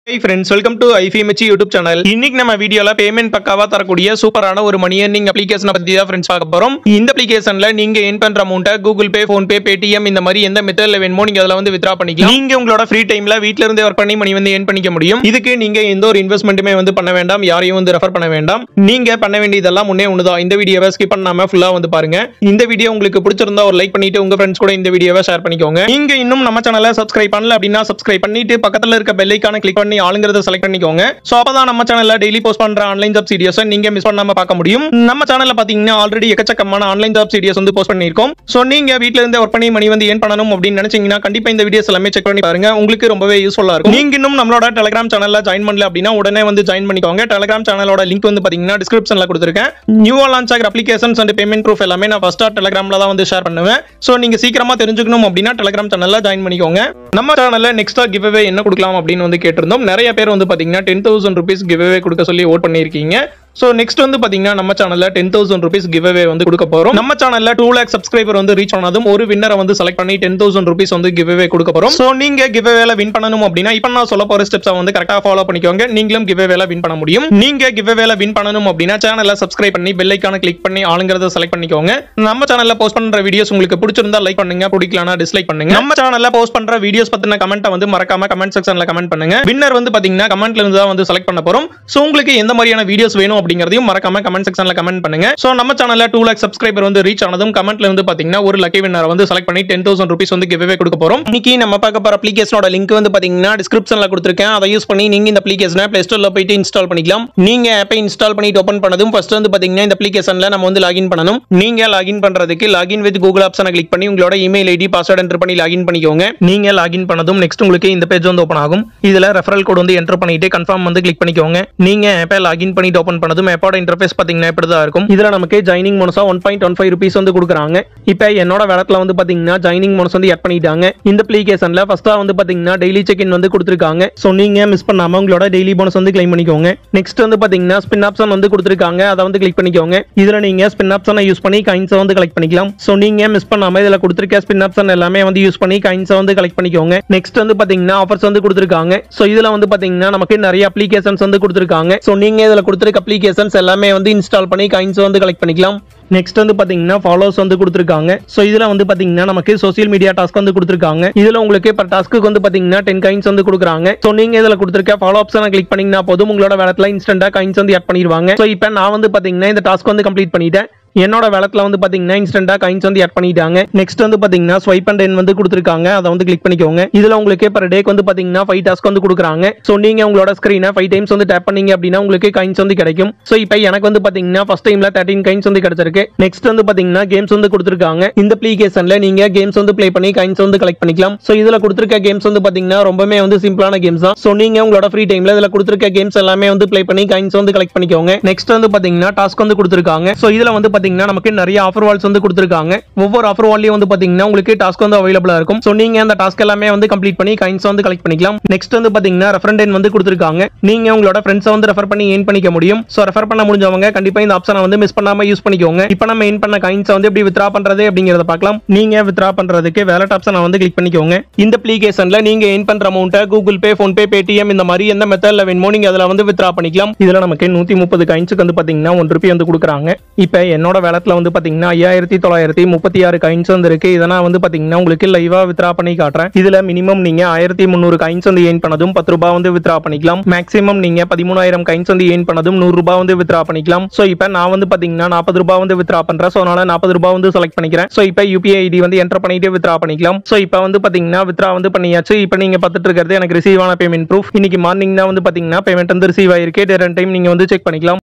high friends welcome to IFMH YouTube channel இன்னைக்கு நம்ம வீடியோல பேமெண்ட் பக்காவா தரக்கூடிய சூப்பரான ஒரு மணி earning அப்ளிகேஷனை பத்தி தான் ஃப்ரெண்ட்ஸ் பார்க்க போறோம் இந்த அப்ளிகேஷன்ல நீங்க ஏன் பண்ற அமௌண்ட்டை Google Pay PhonePe Paytm இந்த மாதிரி எந்த மெத்தட்ல வேணுமோ நீங்க அதில் வந்து வித்ரா பண்ணிக்கலாம் நீங்க உங்களோட ஃப்ரீ டைம்ல வீட்ல இருந்தே ஒர்க் பண்ணி மணி வந்து ஏன் பண்ணிக்க முடியும் இதுக்கு நீங்க எந்த ஒரு இன்வெஸ்ட்மெண்ட்டுமே வந்து பண்ண வேண்டாம் யாரையும் வந்து ரெஃபர் பண்ண வேண்டாம் நீங்க பண்ண வேண்டியதெல்லாம் முன்னே ஒண்ணுதான் இந்த வீடியோவை ஸ்கிப் பண்ணாம ஃபுல்லா வந்து பாருங்க இந்த வீடியோ உங்களுக்கு பிடிச்சிருந்தா ஒரு லைக் பண்ணிட்டு உங்க ஃப்ரெண்ட்ஸ் கூட இந்த வீடியோவை ஷேர் பண்ணிக்கோங்க நீங்க இன்னும் நம்ம சேனலை சப்ஸ்கிரைப் பண்ணல அப்படின்னா சப்ஸ்கிரைப் பண்ணிட்டு பக்கத்துல இருக்க பெல் ஐக்கான கிளிக் பண்ணி ஆளுங்கிறத செலக்ட் பண்ணிக்கோங்க சோ அப்பதான் நம்ம சேனல்ல டெய்லி போஸ்ட் பண்ற ஆன்லைன் ஜாப் சீரியஸை நீங்க மிஸ் பண்ணாம பார்க்க முடியும் நம்ம சேனல்ல பாத்தீங்கன்னா ஆல்ரெடி எக்கச்சக்கமான ஆன்லைன் ஜாப் சீரியஸ் வந்து போஸ்ட் பண்ணிருக்கோம் சோ நீங்க வீட்ல இருந்தே ஒர்க் பண்ணி மணி வந்து ஏன் பண்ணணும் அப்படின்னு நினைச்சீங்கன்னா கண்டிப்பா இந்த வீடியோஸ் எல்லாமே செக் பண்ணி பாருங்க உங்களுக்கு ரொம்பவே யூஸ்ஃபுல்லா இருக்கும் நீங்க இன்னும் நம்மளோட டெலிகிராம் சேனல்ல ஜாயின் பண்ணல அப்படின்னா உடனே வந்து ஜாயின் பண்ணிக்கோங்க டெலிகிராம் சேனலோட லிங்க் வந்து பாத்தீங்கன்னா டிஸ்கிரிப்ஷன்ல கொடுத்துருக்கேன் நியூவா லான்ச் ஆகிற அப்ளிகேஷன்ஸ் அண்ட் பேமெண்ட் ப்ரூஃப் எல்லாமே நான் ஃபர்ஸ்டா டெலிகிராம்ல தான் வந்து ஷேர் பண்ணுவேன் சோ நீங்க சீக்கிரமா தெரிஞ்சுக்கணும் அப்படின்னா டெலிகிராம் சேனல்ல ஜாயின் பண்ணிக்கோங்க நம்ம சேனல்ல நெக்ஸ்டா கிவ் என்ன கொடுக்கலாம் அப்படின்னு வந்து கேட்டிருந்தோம் நிறைய பேர் வந்து பாத்தீங்கன்னா டென் தௌசண்ட் ருபீஸ் கிவ் கொடுக்க சொல்லி ஓட் பண்ணியிருக்கீங்க ஸோ நெக்ஸ்ட் வந்து பாத்தீங்கன்னா நம்ம சேனல்ல டென் தௌசண்ட் ருபீஸ் கிவ் வந்து கொடுக்க போறோம் நம்ம சேனல்ல டூ லேக் சப்ஸ்கிரைபர் வந்து ரீச் ஆனதும் ஒரு வின்னரை வந்து செலக்ட் பண்ணி டென் தௌசண்ட் ருபீஸ் வந்து கிவ் கொடுக்க போறோம் ஸோ நீங்க கிவ் வின் பண்ணணும் அப்படின்னா இப்போ நான் சொல்ல போற ஸ்டெப்ஸை வந்து கரெக்டா ஃபாலோ பண்ணிக்கோங்க நீங்களும் கிவ் வின் பண்ண முடியும் நீங்க கிவ் வின் பண்ணணும் அப்படின்னா சேனலை சப்ஸ்கிரைப் பண்ணி பெல் ஐக்கான கிளிக் பண்ணி ஆளுங்கிறத செலக்ட் பண்ணிக்கோங்க நம்ம சேனல்ல போஸ்ட் பண்ற வீடியோஸ் உங்களுக்கு பிடிச்சிருந்தா லைக் பண்ணுங்க பிடிக்கலனா டிஸ்லைக் பண்ணுங்க நம்ம சேனல்ல போஸ்ட் பண்ற வீடியோஸ் பத்தின கமெண்ட்டை வந்து மறக்காம கமெண்ட் செக்ஷன்ல கமெண்ட் பண்ணுங்க வின்னர் வந்து பாத்தீங்கன்னா கமெண்ட்ல இருந்து தான் வந்து செலக்ட் பண்ண போறோம் ஸோ உங்களுக்கு எந்த மாதிரியான வீடியோஸ் வேணும் அப்படிங்கிறதையும் மறக்காம கமெண்ட் செக்ஷன்ல கமெண்ட் பண்ணுங்க ஸோ நம்ம சேனல்ல டூ லேக் சப்ஸ்கிரைபர் வந்து ரீச் ஆனதும் கமெண்ட்ல இருந்து பாத்தீங்கன்னா ஒரு லக்கி வின்னர் வந்து செலக்ட் பண்ணி டென் தௌசண்ட் ருபீஸ் வந்து கிவ்வே கொடுக்க போறோம் இன்னைக்கு நம்ம பார்க்க போற அப்ளிகேஷனோட லிங்க் வந்து பாத்தீங்கன்னா டிஸ்கிரிப்ஷன்ல கொடுத்துருக்கேன் அதை யூஸ் பண்ணி நீங்க இந்த அப்ளிகேஷனை பிளே ஸ்டோர்ல போயிட்டு இன்ஸ்டால் பண்ணிக்கலாம் நீங்க ஆப்பை இன்ஸ்டால் பண்ணிட்டு ஓப்பன் பண்ணதும் ஃபர்ஸ்ட் வந்து பாத்தீங்கன்னா இந்த அப்ளிகேஷன்ல நம்ம வந்து லாகின் பண்ணணும் நீங்க லாகின் பண்றதுக்கு லாகின் வித் கூகுள் ஆப்ஷனை கிளிக் பண்ணி உங்களோட இமெயில் ஐடி பாஸ்வேர்ட் என்டர் பண்ணி லாகின் பண்ணிக்கோங்க நீங்க லாகின் பண்ணதும் நெக்ஸ்ட் உங்களுக்கு இந்த பேஜ் வந்து ஓப்பன் ஆகும் இதுல ரெஃபரல் கோட் வந்து என்டர் பண்ணிட்டு கன்ஃபார்ம் வந்து கிளிக் பண்ணிக்கோங்க நீங்க ஆப்பை லாகின் பண்ணிட்டு ஓப்பன் பண்ணதும் ஆப்போட இன்டர்ஃபேஸ் பாத்தீங்கன்னா இப்படி தான் இருக்கும் இதுல நமக்கு ஜாயினிங் மோனஸா one point one five rupees வந்து கொடுக்குறாங்க இப்போ என்னோட வேலட்ல வந்து பாத்தீங்கன்னா ஜாயினிங் மோனஸ் வந்து ஆட் பண்ணிட்டாங்க இந்த அப்ளிகேஷன்ல ஃபர்ஸ்டா வந்து பாத்தீங்கன்னா டெய்லி செக் இன் வந்து கொடுத்துருக்காங்க ஸோ நீங்க மிஸ் பண்ணாம உங்களோட டெய்லி போனஸ் வந்து கிளைம் பண்ணிக்கோங்க நெக்ஸ்ட் வந்து பாத்தீங்கன்னா ஸ்பின் ஆப்ஷன் வந்து கொடுத்துருக்காங்க அதை வந்து கிளிக் பண்ணிக்கோங்க இதுல நீங்க ஸ்பின் ஆப்ஷனை யூஸ் பண்ணி காயின்ஸை வந்து கலெக்ட் பண்ணிக்கலாம் ஸோ நீங்க மிஸ் பண்ணாம இதுல கொடுத்துருக்க ஸ்பின் ஆப்ஷன் எல்லாமே வந்து யூஸ் பண்ணி காயின்ஸை வந்து கலெக்ட் பண்ணிக்கோங்க நெக்ஸ்ட் வந்து பாத்தீங்கன்னா ஆஃபர்ஸ் வந்து கொடுத்துருக்காங்க ஸோ இதுல வந்து பாத்தீங்கன்னா நமக்கு நிறைய அப்ளிகேஷன்ஸ் வந்து கொடுத்துருக்காங்க ஸோ நீங்க இதுல கொடுத்துருக்க அப்ளிகேஷன்ஸ் எல்லாமே வந்து இன்ஸ்டால் பண்ணி காயின்ஸ் வந்து கலெக்ட் பண்ணிக்கலாம் நெக்ஸ்ட் வந்து பாத்தீங்கன்னா ஃபாலோஸ் வந்து கொடுத்துருக்காங்க ஸோ இதுல வந்து பாத்தீங்கன்னா நமக்கு சோசியல் மீடியா டாஸ்க் வந்து கொடுத்துருக்காங்க இதுல உங்களுக்கு பர் டாஸ்க்கு வந்து பாத்தீங்கன்னா டென் காயின்ஸ் வந்து கொடுக்குறாங்க ஸோ நீங்க இதுல கொடுத்துருக்க ஃபாலோ ஆப்ஷனை கிளிக் பண்ணீங்கன்னா போதும் உங்களோட வேலத்துல இன்ஸ்டன்டா காயின்ஸ் வந்து ஆட் பண்ணிடுவாங்க ஸோ இப்போ நான் வந்து பாத்தீங்கன்னா இந்த டாஸ்க் வந்து கம்ப்ளீட் பண்ணிட்டேன் என்னோட வேலத்துல வந்து பாத்தீங்கன்னா இன்ஸ்டன்டா காயின்ஸ் வந்து ஆட் பண்ணிட்டாங்க நெக்ஸ்ட் வந்து பாத்தீங்கன்னா ஸ்வைப் அண்ட் என் வந்து கொடுத்துருக்காங்க அதை வந்து கிளிக் பண்ணிக்கோங்க இதுல உங்களுக்கு பர் டேக்கு வந்து பாத்தீங்கன்னா ஃபைவ் டாஸ்க் வந்து கொடுக்குறாங்க ஸோ நீங்க உங்களோட ஸ்கிரீனை ஃபைவ் டைம்ஸ் வந்து டேப் பண்ணீங்க அப்படின்னா உங்களுக்கு காயின்ஸ் வந்து கிடைக்கும் ஸோ இப்போ எனக்கு வந்து பாத்தீங்கன்னா ஃபர்ஸ்ட் டைம்ல தேர்ட்டின் காயின்ஸ் வந்து கிடைச்சிருக்கு நெக்ஸ்ட் வந்து பாத்தீங்கன்னா கேம்ஸ் வந்து கொடுத்துருக்காங்க இந்த அப்ளிகேஷன்ல நீங்க கேம்ஸ் வந்து ப்ளே பண்ணி காயின்ஸ் வந்து கலெக்ட் பண்ணிக்கலாம் ஸோ இதுல கொடுத்துருக்க கேம்ஸ் வந்து பாத்தீங்கன்னா ரொம்பவே வந்து சிம்பிளான கேம்ஸ் தான் ஸோ நீங்க உங்களோட ஃப்ரீ டைம்ல இதுல கொடுத்துருக்க கேம்ஸ் எல்லாமே வந்து ப்ளே பண்ணி காயின்ஸ் வந்து கலெக்ட் பண்ணிக்கோங்க நெக்ஸ்ட் வந்து பாத்தீங்கன்னா டாஸ்க் வந்து கொடுத்துருக்காங்க ஸோ இதுல வந்து பாத்தீங்கன்னா நமக்கு நிறைய ஆஃபர் வால்ஸ் வந்து கொடுத்துருக்காங்க ஒவ்வொரு ஆஃபர் வால்லையும் வந்து பாத்தீங்கன்னா உங்களுக்கு டாஸ்க் வந்து அவைலபிளா இருக்கும் ஸோ நீங்க அந்த டாஸ்க் எல்லாமே வந்து கம்ப்ளீட் பண்ணி காயின்ஸ் வந்து கலெக்ட் பண்ணிக்கலாம் நெக்ஸ்ட் வந்து பாத்தீங்கன்னா ரெஃபரண்ட் வந்து கொடுத்துருக்காங்க நீங்க உங்களோட ஃப்ரெண்ட்ஸை வந்து ரெஃபர் பண்ணி ஏன் பண்ணிக்க முடியும் ஸோ ரெஃபர் பண்ண முடிஞ்சவங்க கண்டிப்பா இந்த ஆப்ஷனை வந்து மிஸ் பண்ணாம யூஸ் பண்ணிக்கோங்க இப்போ நம்ம ஏன் பண்ண காயின்ஸை வந்து எப்படி வித்ரா பண்றது அப்படிங்கறத பார்க்கலாம் நீங்க வித்ரா பண்றதுக்கு வேலட் ஆப்ஷனை வந்து கிளிக் பண்ணிக்கோங்க இந்த அப்ளிகேஷன்ல நீங்க ஏன் பண்ற அமௌண்ட்டை Google Pay PhonePe Paytm இந்த மாதிரி எந்த மெத்தட்ல வேணுமோ நீங்க அதுல வந்து வித்ரா பண்ணிக்கலாம் இதுல நமக்கு நூத்தி முப்பது காயின்ஸுக்கு வந்து பாத்தீங்கன்னா ஒன் ருபி வந்து கொடுக்குறாங்க இப்போ என்னோட வேலட்ல வந்து பாத்தீங்கன்னா ஐயாயிரத்தி தொள்ளாயிரத்தி முப்பத்தி ஆறு காயின்ஸ் வந்து இருக்கு இதை நான் வந்து பாத்தீங்கன்னா உங்களுக்கு லைவா வித்ரா பண்ணி காட்டுறேன் இதுல மினிமம் நீங்க ஆயிரத்தி முந்நூறு காயின்ஸ் வந்து ஏன் பண்ணதும் பத்து ரூபாய் வந்து வித்ரா பண்ணிக்கலாம் மேக்ஸிமம் நீங்க பதிமூணாயிரம் காயின்ஸ் வந்து ஏன் பண்ணதும் நூறு ரூபாய் வந்து வித்ரா பண்ணிக்கலாம் ஸோ இப்போ நான் வந்து பாத்தீங்கன்னா நாற்பது ரூபாய் வந்து வித்ரா பண்றேன் ஸோ அதனால நாற்பது ரூபாய் வந்து செலக்ட் பண்ணிக்கிறேன் ஸோ இப்போ யூபிஐ ஐடி வந்து என்டர் பண்ணிட்டு வித்ரா பண்ணிக்கலாம் ஸோ இப்போ வந்து பாத்தீங்கன்னா வித்ரா வந்து பண்ணியாச்சு இப்போ நீங்க பார்த்துட்டு இருக்கிறது எனக்கு ரிசீவ் ஆன பேமெண்ட் ப்ரூஃப் இன்னைக்கு மார்னிங் தான் வந்து பாத்தீங்கன்னா பேமெண்ட் வந்து ரிசீவ் ஆயிருக்கு ரெண்டு டைம் நீங்க வந்து செக் பண்ணிக்கலாம்